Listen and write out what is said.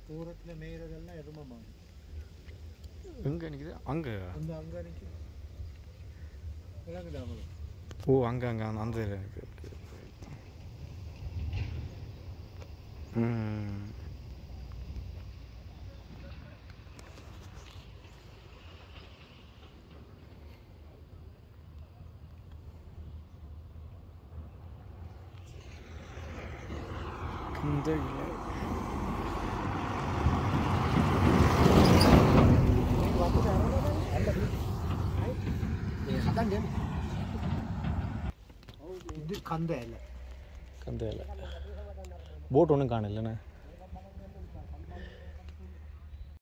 தூரத்தில் மேய்றதெல்லாம் எருமை மாடு எங்கே நிற்குது அங்கே அந்த அங்கே நிற்கும் விளங்குதா உங்களுக்கு ஓ அங்கே அங்கே அந்த அந்த இதுல இருக்கு ஓகே ம் இந்த இலை. இது கந்த இல்லை கந்த இலை போட் ஒன்றும் காணலண்ணே